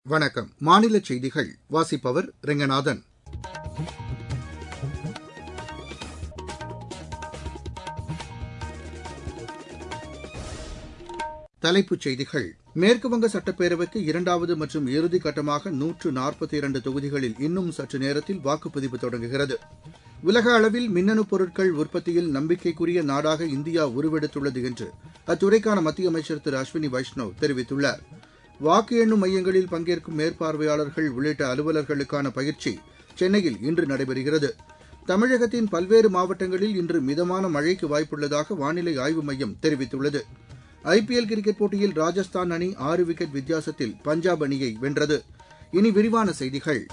வணக்கம் மாநில செய்திகள் வாசிப்பவர் ரெங்கநாதன் தலைப்புச் செய்திகள் மேற்குவங்க சட்டப்பேரவைக்கு இரண்டாவது மற்றும் இறுதிக் கட்டமாக நூற்று நாற்பத்தி இரண்டு தொகுதிகளில் இன்னும் சற்று நேரத்தில் வாக்குப்பதிவு தொடங்குகிறது உலக அளவில் மின்னணு பொருட்கள் உற்பத்தியில் நம்பிக்கைக்குரிய நாடாக இந்தியா உருவெடுத்துள்ளது என்று அத்துறைக்கான மத்திய அமைச்சர் திரு அஸ்வினி வைஷ்ணவ் தெரிவித்துள்ளார் வாக்கு எண்ணும் மையங்களில் பங்கேற்கும் மேற்பார்வையாளர்கள் உள்ளிட்ட அலுவலர்களுக்கான பயிற்சி சென்னையில் இன்று நடைபெறுகிறது தமிழகத்தின் பல்வேறு மாவட்டங்களில் இன்று மிதமான மழைக்கு வாய்ப்புள்ளதாக வானிலை ஆய்வு மையம் தெரிவித்துள்ளது ஐபிஎல் கிரிக்கெட் போட்டியில் ராஜஸ்தான் அணி ஆறு விக்கெட் வித்தியாசத்தில் பஞ்சாப் அணியை வென்றது இனி விரிவான செய்திகள்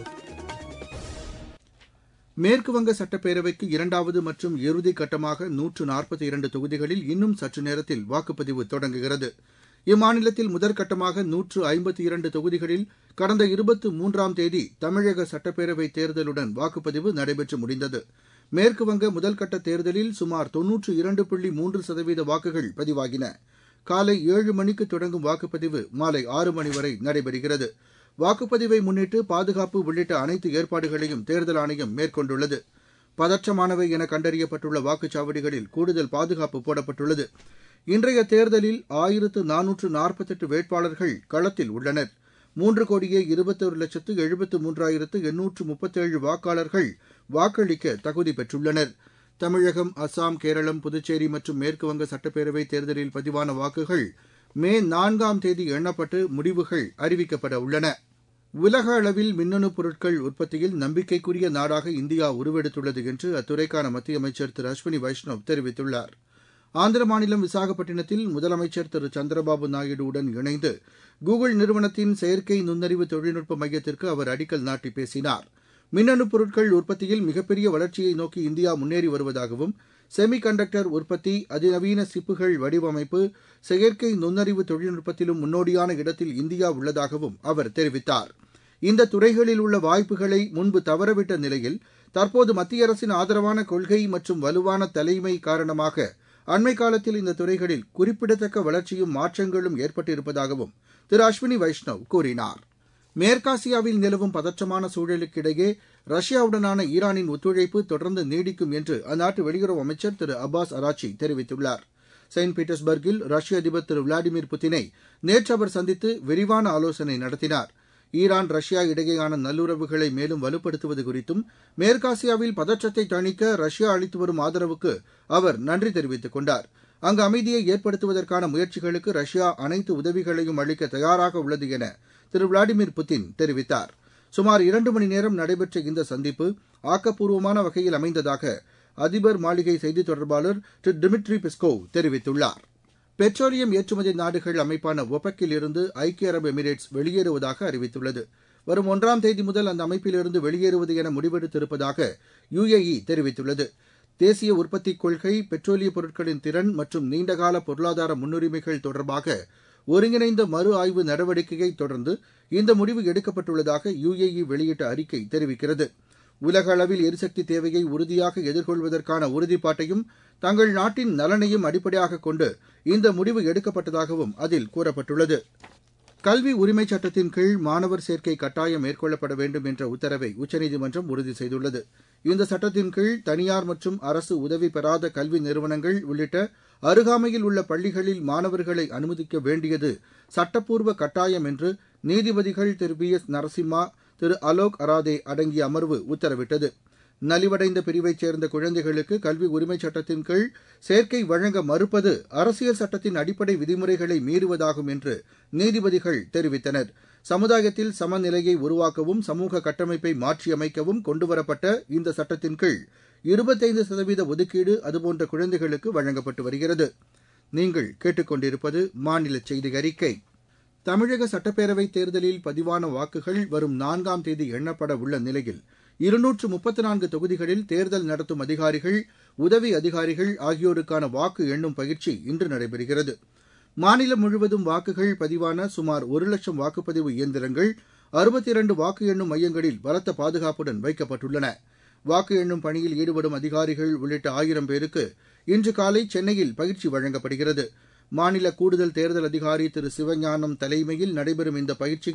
மேற்குவங்க சட்டப்பேரவைக்கு இரண்டாவது மற்றும் இறுதிக் கட்டமாக நூற்று நாற்பத்தி இரண்டு தொகுதிகளில் இன்னும் சற்று நேரத்தில் வாக்குப்பதிவு தொடங்குகிறது இம்மாநிலத்தில் முதற்கட்டமாக நூற்று ஐம்பத்தி இரண்டு தொகுதிகளில் கடந்த இருபத்து மூன்றாம் தேதி தமிழக சட்டப்பேரவை தேர்தலுடன் வாக்குப்பதிவு நடைபெற்று முடிந்தது மேற்குவங்க முதல்கட்ட தேர்தலில் சுமார் தொன்னூற்று இரண்டு புள்ளி மூன்று சதவீத வாக்குகள் பதிவாகின காலை ஏழு மணிக்கு தொடங்கும் வாக்குப்பதிவு மாலை ஆறு மணி வரை நடைபெறுகிறது வாக்குப்பதிவை முன்னிட்டு பாதுகாப்பு உள்ளிட்ட அனைத்து ஏற்பாடுகளையும் தேர்தல் ஆணையம் மேற்கொண்டுள்ளது பதற்றமானவை என கண்டறியப்பட்டுள்ள வாக்குச்சாவடிகளில் கூடுதல் பாதுகாப்பு போடப்பட்டுள்ளது இன்றைய தேர்தலில் ஆயிரத்து நானூற்று நாற்பத்தெட்டு வேட்பாளர்கள் களத்தில் உள்ளனர் மூன்று கோடியே இருபத்தொரு லட்சத்து எழுபத்து மூன்றாயிரத்து எண்ணூற்று முப்பத்தேழு வாக்காளர்கள் வாக்களிக்க தகுதி பெற்றுள்ளனர் தமிழகம் அஸ்ஸாம் கேரளம் புதுச்சேரி மற்றும் மேற்குவங்க சட்டப்பேரவை தேர்தலில் பதிவான வாக்குகள் மே நான்காம் தேதி எண்ணப்பட்டு முடிவுகள் அறிவிக்கப்பட உள்ளன உலக அளவில் மின்னணு பொருட்கள் உற்பத்தியில் நம்பிக்கைக்குரிய நாடாக இந்தியா உருவெடுத்துள்ளது என்று அத்துறைக்கான மத்திய அமைச்சர் திரு அஸ்வினி வைஷ்ணவ் தெரிவித்துள்ளார் ஆந்திர மாநிலம் விசாகப்பட்டினத்தில் முதலமைச்சர் திரு சந்திரபாபு நாயுடுவுடன் இணைந்து கூகுள் நிறுவனத்தின் செயற்கை நுண்ணறிவு தொழில்நுட்ப மையத்திற்கு அவர் அடிக்கல் நாட்டி பேசினார் மின்னணு பொருட்கள் உற்பத்தியில் மிகப்பெரிய வளர்ச்சியை நோக்கி இந்தியா முன்னேறி வருவதாகவும் செமி கண்டக்டர் உற்பத்தி அதிநவீன சிப்புகள் வடிவமைப்பு செயற்கை நுண்ணறிவு தொழில்நுட்பத்திலும் முன்னோடியான இடத்தில் இந்தியா உள்ளதாகவும் அவர் தெரிவித்தார் இந்த துறைகளில் உள்ள வாய்ப்புகளை முன்பு தவறவிட்ட நிலையில் தற்போது மத்திய அரசின் ஆதரவான கொள்கை மற்றும் வலுவான தலைமை காரணமாக அண்மை காலத்தில் இந்த துறைகளில் குறிப்பிடத்தக்க வளர்ச்சியும் மாற்றங்களும் ஏற்பட்டிருப்பதாகவும் திரு அஸ்வினி வைஷ்ணவ் கூறினார் மேற்காசியாவில் நிலவும் பதற்றமான சூழலுக்கிடையே ரஷ்யாவுடனான ஈரானின் ஒத்துழைப்பு தொடர்ந்து நீடிக்கும் என்று அந்நாட்டு வெளியுறவு அமைச்சர் திரு அப்பாஸ் அராச்சி தெரிவித்துள்ளார் செயின்ட் பீட்டர்ஸ்பர்கில் ரஷ்ய அதிபர் திரு விளாடிமிர் புட்டினை நேற்று அவர் சந்தித்து விரிவான ஆலோசனை நடத்தினார் ஈரான் ரஷ்யா இடையேயான நல்லுறவுகளை மேலும் வலுப்படுத்துவது குறித்தும் மேற்காசியாவில் பதற்றத்தை தணிக்க ரஷ்யா அளித்து வரும் ஆதரவுக்கு அவர் நன்றி தெரிவித்துக் கொண்டார் அங்கு அமைதியை ஏற்படுத்துவதற்கான முயற்சிகளுக்கு ரஷ்யா அனைத்து உதவிகளையும் அளிக்க தயாராக உள்ளது என திரு விளாடிமிர் புட்டின் தெரிவித்தார் சுமார் இரண்டு மணி நேரம் நடைபெற்ற இந்த சந்திப்பு ஆக்கப்பூர்வமான வகையில் அமைந்ததாக அதிபர் மாளிகை செய்தித் தொடர்பாளர் திரு டிமிட்ரி பிஸ்கோவ் தெரிவித்துள்ளார் பெட்ரோலியம் ஏற்றுமதி நாடுகள் அமைப்பான ஒபெக்கில் இருந்து ஐக்கிய அரபு எமிரேட்ஸ் வெளியேறுவதாக அறிவித்துள்ளது வரும் ஒன்றாம் தேதி முதல் அந்த அமைப்பிலிருந்து வெளியேறுவது என முடிவெடுத்திருப்பதாக யுஏஇ தெரிவித்துள்ளது தேசிய உற்பத்தி கொள்கை பெட்ரோலிய பொருட்களின் திறன் மற்றும் நீண்டகால பொருளாதார முன்னுரிமைகள் தொடர்பாக ஒருங்கிணைந்த மறு ஆய்வு நடவடிக்கையை தொடர்ந்து இந்த முடிவு எடுக்கப்பட்டுள்ளதாக யுஏஇ வெளியிட்ட அறிக்கை தெரிவிக்கிறது உலக அளவில் எரிசக்தி தேவையை உறுதியாக எதிர்கொள்வதற்கான உறுதிப்பாட்டையும் தங்கள் நாட்டின் நலனையும் அடிப்படையாக கொண்டு இந்த முடிவு எடுக்கப்பட்டதாகவும் அதில் கூறப்பட்டுள்ளது கல்வி உரிமைச் சட்டத்தின் கீழ் மாணவர் சேர்க்கை கட்டாயம் மேற்கொள்ளப்பட வேண்டும் என்ற உத்தரவை உச்சநீதிமன்றம் உறுதி செய்துள்ளது இந்த சட்டத்தின் கீழ் தனியார் மற்றும் அரசு உதவி பெறாத கல்வி நிறுவனங்கள் உள்ளிட்ட அருகாமையில் உள்ள பள்ளிகளில் மாணவர்களை அனுமதிக்க வேண்டியது சட்டப்பூர்வ கட்டாயம் என்று நீதிபதிகள் திரு பி எஸ் நரசிம்மா திரு அலோக் அராதே அடங்கிய அமர்வு உத்தரவிட்டது நலிவடைந்த பிரிவைச் சேர்ந்த குழந்தைகளுக்கு கல்வி உரிமைச் சட்டத்தின் கீழ் சேர்க்கை வழங்க மறுப்பது அரசியல் சட்டத்தின் அடிப்படை விதிமுறைகளை மீறுவதாகும் என்று நீதிபதிகள் தெரிவித்தனர் சமுதாயத்தில் சமநிலையை உருவாக்கவும் சமூக கட்டமைப்பை மாற்றியமைக்கவும் கொண்டுவரப்பட்ட இந்த சட்டத்தின் கீழ் இருபத்தைந்து சதவீத ஒதுக்கீடு அதுபோன்ற குழந்தைகளுக்கு வழங்கப்பட்டு வருகிறது நீங்கள் கேட்டுக்கொண்டிருப்பது மாநில செய்தி அறிக்கை தமிழக சட்டப்பேரவைத் தேர்தலில் பதிவான வாக்குகள் வரும் நான்காம் தேதி எண்ணப்பட உள்ள நிலையில் இருநூற்று முப்பத்து நான்கு தொகுதிகளில் தேர்தல் நடத்தும் அதிகாரிகள் உதவி அதிகாரிகள் ஆகியோருக்கான வாக்கு எண்ணும் பயிற்சி இன்று நடைபெறுகிறது மாநிலம் முழுவதும் வாக்குகள் பதிவான சுமார் ஒரு லட்சம் வாக்குப்பதிவு இயந்திரங்கள் அறுபத்தி இரண்டு வாக்கு எண்ணும் மையங்களில் பலத்த பாதுகாப்புடன் வைக்கப்பட்டுள்ளன வாக்கு எண்ணும் பணியில் ஈடுபடும் அதிகாரிகள் உள்ளிட்ட ஆயிரம் பேருக்கு இன்று காலை சென்னையில் பயிற்சி வழங்கப்படுகிறது மாநில கூடுதல் தேர்தல் அதிகாரி திரு சிவஞானம் தலைமையில் நடைபெறும் இந்த பயிற்சியில்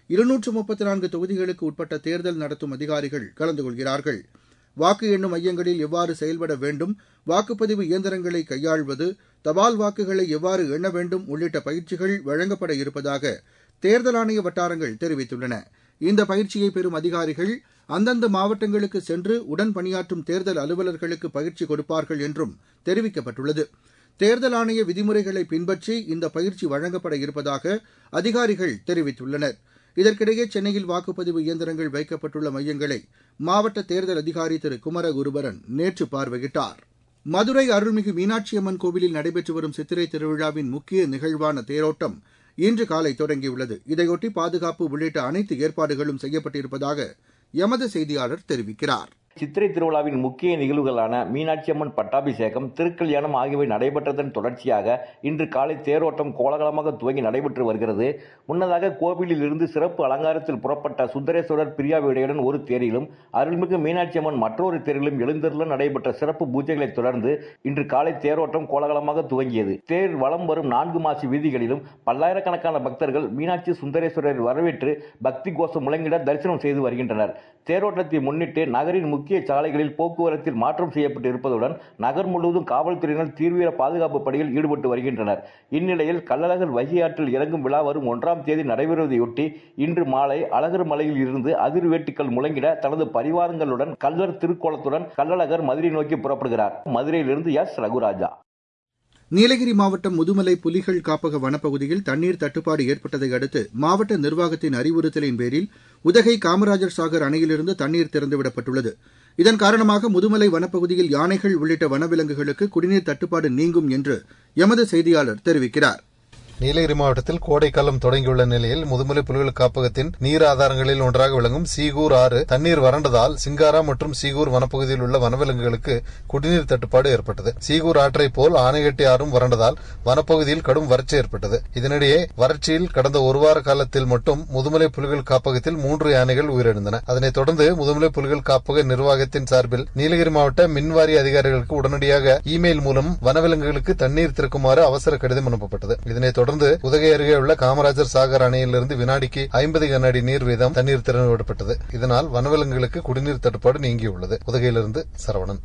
இருநூற்று முப்பத்தி நான்கு தொகுதிகளுக்கு உட்பட்ட தேர்தல் நடத்தும் அதிகாரிகள் கலந்து கொள்கிறார்கள் வாக்கு எண்ணும் மையங்களில் எவ்வாறு செயல்பட வேண்டும் வாக்குப்பதிவு இயந்திரங்களை கையாள்வது தபால் வாக்குகளை எவ்வாறு எண்ண வேண்டும் உள்ளிட்ட பயிற்சிகள் வழங்கப்பட இருப்பதாக தேர்தல் ஆணைய வட்டாரங்கள் தெரிவித்துள்ளன இந்த பயிற்சியை பெறும் அதிகாரிகள் அந்தந்த மாவட்டங்களுக்கு சென்று உடன் பணியாற்றும் தேர்தல் அலுவலர்களுக்கு பயிற்சி கொடுப்பார்கள் என்றும் தெரிவிக்கப்பட்டுள்ளது தேர்தல் ஆணைய விதிமுறைகளை பின்பற்றி இந்த பயிற்சி வழங்கப்பட இருப்பதாக அதிகாரிகள் தெரிவித்துள்ளனர் இதற்கிடையே சென்னையில் வாக்குப்பதிவு இயந்திரங்கள் வைக்கப்பட்டுள்ள மையங்களை மாவட்ட தேர்தல் அதிகாரி திரு குமரகுருபரன் நேற்று பார்வையிட்டார் மதுரை அருள்மிகு மீனாட்சியம்மன் கோவிலில் நடைபெற்று வரும் சித்திரை திருவிழாவின் முக்கிய நிகழ்வான தேரோட்டம் இன்று காலை தொடங்கியுள்ளது இதையொட்டி பாதுகாப்பு உள்ளிட்ட அனைத்து ஏற்பாடுகளும் செய்யப்பட்டிருப்பதாக எமது செய்தியாளர் தெரிவிக்கிறார் சித்திரை திருவிழாவின் முக்கிய நிகழ்வுகளான மீனாட்சியம்மன் பட்டாபிஷேகம் திருக்கல்யாணம் ஆகியவை நடைபெற்றதன் தொடர்ச்சியாக இன்று காலை தேரோட்டம் கோலாகலமாக துவங்கி நடைபெற்று வருகிறது முன்னதாக கோவிலில் இருந்து சிறப்பு அலங்காரத்தில் புறப்பட்ட சுந்தரேஸ்வரர் பிரியாவிடையுடன் ஒரு தேரிலும் அருள்மிகு மீனாட்சியம்மன் மற்றொரு தேரிலும் எழுந்தருள நடைபெற்ற சிறப்பு பூஜைகளை தொடர்ந்து இன்று காலை தேரோட்டம் கோலாகலமாக துவங்கியது தேர் வலம் வரும் நான்கு மாசி வீதிகளிலும் பல்லாயிரக்கணக்கான பக்தர்கள் மீனாட்சி சுந்தரேஸ்வரர் வரவேற்று பக்தி கோஷம் முழங்கிட தரிசனம் செய்து வருகின்றனர் தேரோட்டத்தை முன்னிட்டு நகரின் முக்கிய சாலைகளில் போக்குவரத்தில் மாற்றம் செய்யப்பட்டு இருப்பதுடன் நகர் முழுவதும் காவல்துறையினர் தீவிர பாதுகாப்பு பணியில் ஈடுபட்டு வருகின்றனர் இந்நிலையில் கள்ளழகர் வைகையாற்றில் இறங்கும் விழா வரும் ஒன்றாம் தேதி நடைபெறுவதையொட்டி இன்று மாலை அழகர் மலையில் இருந்து அதிர்வேட்டுக்கள் முழங்கிட தனது பரிவாரங்களுடன் கல்லர் திருக்கோலத்துடன் கள்ளழகர் மதுரை நோக்கி புறப்படுகிறார் மதுரையிலிருந்து எஸ் ரகுராஜா நீலகிரி மாவட்டம் முதுமலை புலிகள் காப்பக வனப்பகுதியில் தண்ணீர் தட்டுப்பாடு ஏற்பட்டதை அடுத்து மாவட்ட நிர்வாகத்தின் அறிவுறுத்தலின் பேரில் உதகை காமராஜர் சாகர் அணையிலிருந்து தண்ணீர் திறந்துவிடப்பட்டுள்ளது இதன் காரணமாக முதுமலை வனப்பகுதியில் யானைகள் உள்ளிட்ட வனவிலங்குகளுக்கு குடிநீர் தட்டுப்பாடு நீங்கும் என்று எமது செய்தியாளர் தெரிவிக்கிறார் நீலகிரி மாவட்டத்தில் கோடைக்காலம் தொடங்கியுள்ள நிலையில் முதுமலை புலிகள் காப்பகத்தின் நீர் ஆதாரங்களில் ஒன்றாக விளங்கும் சீகூர் ஆறு தண்ணீர் வறண்டதால் சிங்காரா மற்றும் சீகூர் வனப்பகுதியில் உள்ள வனவிலங்குகளுக்கு குடிநீர் தட்டுப்பாடு ஏற்பட்டது சீகூர் ஆற்றை போல் ஆனைகட்டி ஆறும் வறண்டதால் வனப்பகுதியில் கடும் வறட்சி ஏற்பட்டது இதனிடையே வறட்சியில் கடந்த ஒரு வார காலத்தில் மட்டும் முதுமலை புலிகள் காப்பகத்தில் மூன்று யானைகள் உயிரிழந்தன அதனைத் தொடர்ந்து முதுமலை புலிகள் காப்பக நிர்வாகத்தின் சார்பில் நீலகிரி மாவட்ட மின்வாரிய அதிகாரிகளுக்கு உடனடியாக இமெயில் மூலம் வனவிலங்குகளுக்கு தண்ணீர் திறக்குமாறு அவசர கடிதம் அனுப்பப்பட்டது இதனைத் தொடர்ந்து உதகை அருகே உள்ள காமராஜர் சாகர் அணையிலிருந்து வினாடிக்கு ஐம்பது கனஅடி நீர் வீதம் தண்ணீர் திறந்துவிடப்பட்டது இதனால் வனவிலங்குகளுக்கு குடிநீர் தட்டுப்பாடு நீங்கியுள்ளது உதகையிலிருந்து சரவணன்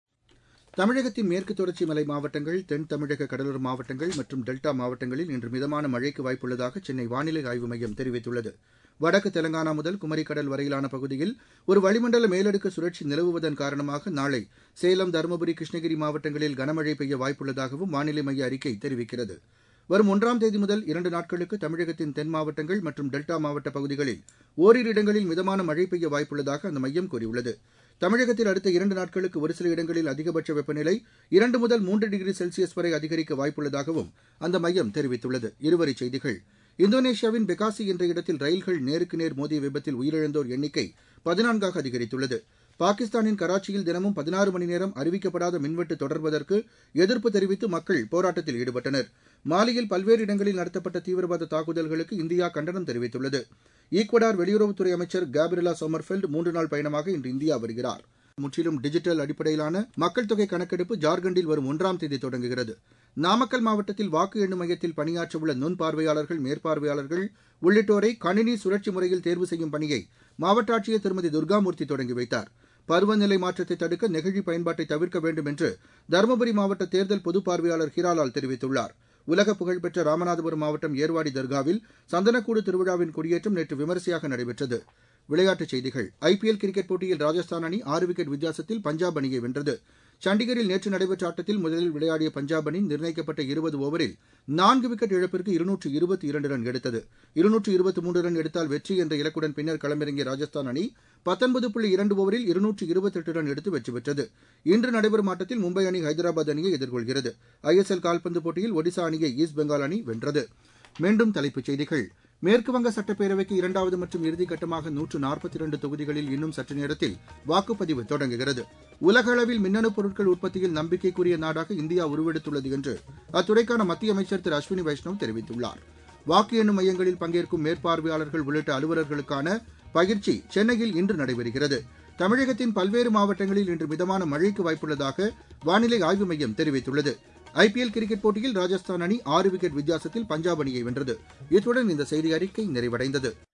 தமிழகத்தின் மேற்கு தொடர்ச்சி மலை மாவட்டங்கள் தென் தமிழக கடலோர மாவட்டங்கள் மற்றும் டெல்டா மாவட்டங்களில் இன்று மிதமான மழைக்கு வாய்ப்புள்ளதாக சென்னை வானிலை ஆய்வு மையம் தெரிவித்துள்ளது வடக்கு தெலங்கானா முதல் குமரிக்கடல் வரையிலான பகுதியில் ஒரு வளிமண்டல மேலடுக்கு சுழற்சி நிலவுவதன் காரணமாக நாளை சேலம் தருமபுரி கிருஷ்ணகிரி மாவட்டங்களில் கனமழை பெய்ய வாய்ப்புள்ளதாகவும் வானிலை மைய அறிக்கை தெரிவிக்கிறது வரும் ஒன்றாம் தேதி முதல் இரண்டு நாட்களுக்கு தமிழகத்தின் தென் மாவட்டங்கள் மற்றும் டெல்டா மாவட்ட பகுதிகளில் ஓரிரு இடங்களில் மிதமான மழை பெய்ய வாய்ப்புள்ளதாக அந்த மையம் கூறியுள்ளது தமிழகத்தில் அடுத்த இரண்டு நாட்களுக்கு ஒரு சில இடங்களில் அதிகபட்ச வெப்பநிலை இரண்டு முதல் மூன்று டிகிரி செல்சியஸ் வரை அதிகரிக்க வாய்ப்புள்ளதாகவும் அந்த மையம் தெரிவித்துள்ளது இருவரிச் செய்திகள் இந்தோனேஷியாவின் பெகாசி என்ற இடத்தில் ரயில்கள் நேருக்கு நேர் மோதிய விபத்தில் உயிரிழந்தோர் எண்ணிக்கை பதினான்காக அதிகரித்துள்ளது பாகிஸ்தானின் கராச்சியில் தினமும் பதினாறு மணி நேரம் அறிவிக்கப்படாத மின்வெட்டு தொடர்வதற்கு எதிர்ப்பு தெரிவித்து மக்கள் போராட்டத்தில் ஈடுபட்டனர் மாலியில் பல்வேறு இடங்களில் நடத்தப்பட்ட தீவிரவாத தாக்குதல்களுக்கு இந்தியா கண்டனம் தெரிவித்துள்ளது ஈக்வடார் வெளியுறவுத்துறை அமைச்சர் கேப்ரிலா சோமர்ஃபெல்ட் மூன்று நாள் பயணமாக இன்று இந்தியா வருகிறார் முற்றிலும் டிஜிட்டல் அடிப்படையிலான மக்கள் தொகை கணக்கெடுப்பு ஜார்க்கண்டில் வரும் ஒன்றாம் தேதி தொடங்குகிறது நாமக்கல் மாவட்டத்தில் வாக்கு எண்ணும் மையத்தில் பணியாற்றவுள்ள நுண் பார்வையாளர்கள் மேற்பார்வையாளர்கள் உள்ளிட்டோரை கணினி சுழற்சி முறையில் தேர்வு செய்யும் பணியை மாவட்ட ஆட்சியர் திருமதி துர்காமூர்த்தி தொடங்கி வைத்தார் பருவநிலை மாற்றத்தை தடுக்க நெகிழி பயன்பாட்டை தவிர்க்க வேண்டும் என்று தருமபுரி மாவட்ட தேர்தல் பொது பார்வையாளர் ஹீராலால் தெரிவித்துள்ளார் உலக புகழ்பெற்ற ராமநாதபுரம் மாவட்டம் ஏர்வாடி தர்காவில் சந்தனக்கூடு திருவிழாவின் கொடியேற்றம் நேற்று விமரிசையாக நடைபெற்றது விளையாட்டுச் செய்திகள் ஐபிஎல் கிரிக்கெட் போட்டியில் ராஜஸ்தான் அணி ஆறு விக்கெட் வித்தியாசத்தில் பஞ்சாப் அணியை வென்றது சண்டிகரில் நேற்று நடைபெற்ற ஆட்டத்தில் முதலில் விளையாடிய பஞ்சாப் அணி நிர்ணயிக்கப்பட்ட இருபது ஓவரில் நான்கு விக்கெட் இழப்பிற்கு இருநூற்று இருபத்தி இரண்டு ரன் எடுத்தது இருநூற்று இருபத்தி மூன்று ரன் எடுத்தால் வெற்றி என்ற இலக்குடன் பின்னர் களமிறங்கிய ராஜஸ்தான் அணி பத்தொன்பது புள்ளி இரண்டு ஓவரில் இருநூற்று இருபத்தெட்டு ரன் எடுத்து வெற்றி பெற்றது இன்று நடைபெறும் ஆட்டத்தில் மும்பை அணி ஹைதராபாத் அணியை எதிர்கொள்கிறது ஐஎஸ்எல் கால்பந்து போட்டியில் ஒடிசா அணியை ஈஸ்ட் பெங்கால் அணி வென்றது மீண்டும் தலைப்புச் செய்திகள் மேற்குவங்க சட்டப்பேரவைக்கு இரண்டாவது மற்றும் இறுதிக்கட்டமாக நூற்று நாற்பத்தி இரண்டு தொகுதிகளில் இன்னும் சற்று நேரத்தில் வாக்குப்பதிவு தொடங்குகிறது உலக அளவில் மின்னணு பொருட்கள் உற்பத்தியில் நம்பிக்கைக்குரிய நாடாக இந்தியா உருவெடுத்துள்ளது என்று அத்துறைக்கான மத்திய அமைச்சர் திரு அஸ்வினி வைஷ்ணவ் தெரிவித்துள்ளார் வாக்கு எண்ணும் மையங்களில் பங்கேற்கும் மேற்பார்வையாளர்கள் உள்ளிட்ட அலுவலர்களுக்கான பயிற்சி சென்னையில் இன்று நடைபெறுகிறது தமிழகத்தின் பல்வேறு மாவட்டங்களில் இன்று மிதமான மழைக்கு வாய்ப்புள்ளதாக வானிலை ஆய்வு மையம் தெரிவித்துள்ளது ஐபிஎல் கிரிக்கெட் போட்டியில் ராஜஸ்தான் அணி ஆறு விக்கெட் வித்தியாசத்தில் பஞ்சாப் அணியை வென்றது இத்துடன் இந்த செய்தி அறிக்கை நிறைவடைந்தது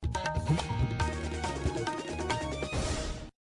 வணக்கம்